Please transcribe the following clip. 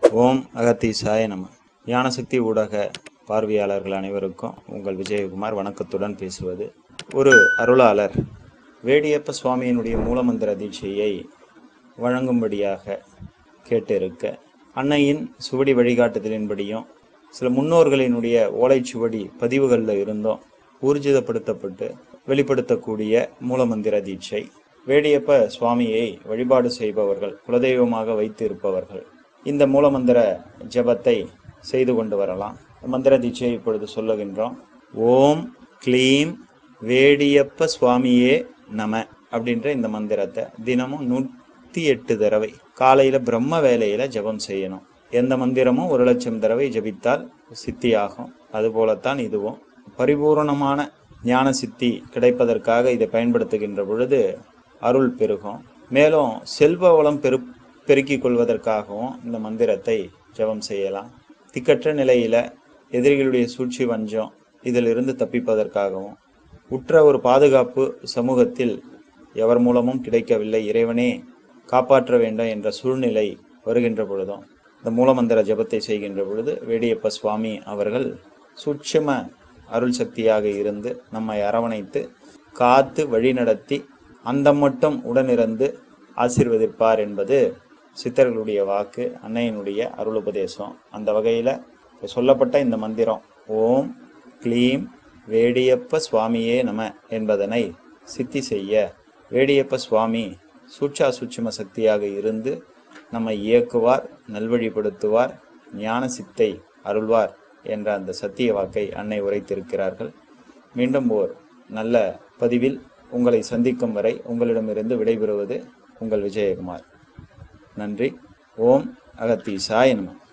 ஓம் அகத்தீசாய நம ஞானசக்தி ஊடக பார்வையாளர்கள் அனைவருக்கும் உங்கள் விஜயகுமார் வணக்கத்துடன் பேசுவது ஒரு அருளாளர் வேடியப்ப சுவாமியினுடைய மூலமந்திர தீட்சையை வழங்கும்படியாக கேட்டிருக்க அன்னையின் சுவடி வழிகாட்டுதலின்படியும் சில முன்னோர்களினுடைய ஓலைச்சுவடி பதிவுகளில் இருந்தும் ஊர்ஜிதப்படுத்தப்பட்டு வெளிப்படுத்தக்கூடிய மூலமந்திர தீட்சை வேடியப்ப சுவாமியை வழிபாடு செய்பவர்கள் குலதெய்வமாக வைத்து இருப்பவர்கள் இந்த மூலமந்திர ஜபத்தை செய்து கொண்டு வரலாம் மந்திர தீட்சையை இப்பொழுது சொல்லுகின்றோம் ஓம் க்ளீம் வேடியப்ப சுவாமியே நம அப்படின்ற இந்த மந்திரத்தை தினமும் நூற்றி எட்டு தடவை காலையில் பிரம்ம வேலையில் ஜபம் செய்யணும் எந்த மந்திரமும் ஒரு லட்சம் தடவை ஜபித்தால் சித்தியாகும் அதுபோலத்தான் இதுவும் பரிபூரணமான ஞான சித்தி கிடைப்பதற்காக இதை பயன்படுத்துகின்ற பொழுது அருள் பெருகும் மேலும் செல்வ வளம் பெரு பெருக்கிக் கொள்வதற்காகவும் இந்த மந்திரத்தை ஜெபம் செய்யலாம் திக்கற்ற நிலையில எதிரிகளுடைய சூழ்ச்சி வஞ்சம் இதிலிருந்து தப்பிப்பதற்காகவும் உற்ற ஒரு பாதுகாப்பு சமூகத்தில் எவர் மூலமும் கிடைக்கவில்லை இறைவனே காப்பாற்ற வேண்டும் என்ற சூழ்நிலை வருகின்ற பொழுதும் இந்த மூலமந்திர ஜபத்தை செய்கின்ற பொழுது வேடியப்ப சுவாமி அவர்கள் சூட்சும அருள் சக்தியாக இருந்து நம்மை அரவணைத்து காத்து வழிநடத்தி அந்த மட்டும் உடனிருந்து ஆசீர்வதிப்பார் என்பது சித்தர்களுடைய வாக்கு அன்னையினுடைய அருள் உபதேசம் அந்த வகையில் சொல்லப்பட்ட இந்த மந்திரம் ஓம் க்ளீம் வேடியப்ப சுவாமியே நம என்பதனை சித்தி செய்ய வேடியப்ப சுவாமி சூட்சா சூட்சும சக்தியாக இருந்து நம்மை இயக்குவார் நல்வழிப்படுத்துவார் ஞான சித்தை அருள்வார் என்ற அந்த சத்திய வாக்கை அன்னை உரைத்திருக்கிறார்கள் மீண்டும் ஓர் நல்ல பதிவில் உங்களை சந்திக்கும் வரை உங்களிடமிருந்து விடைபெறுவது உங்கள் விஜயகுமார் நன்றி ஓம் அகத்தீசாய நம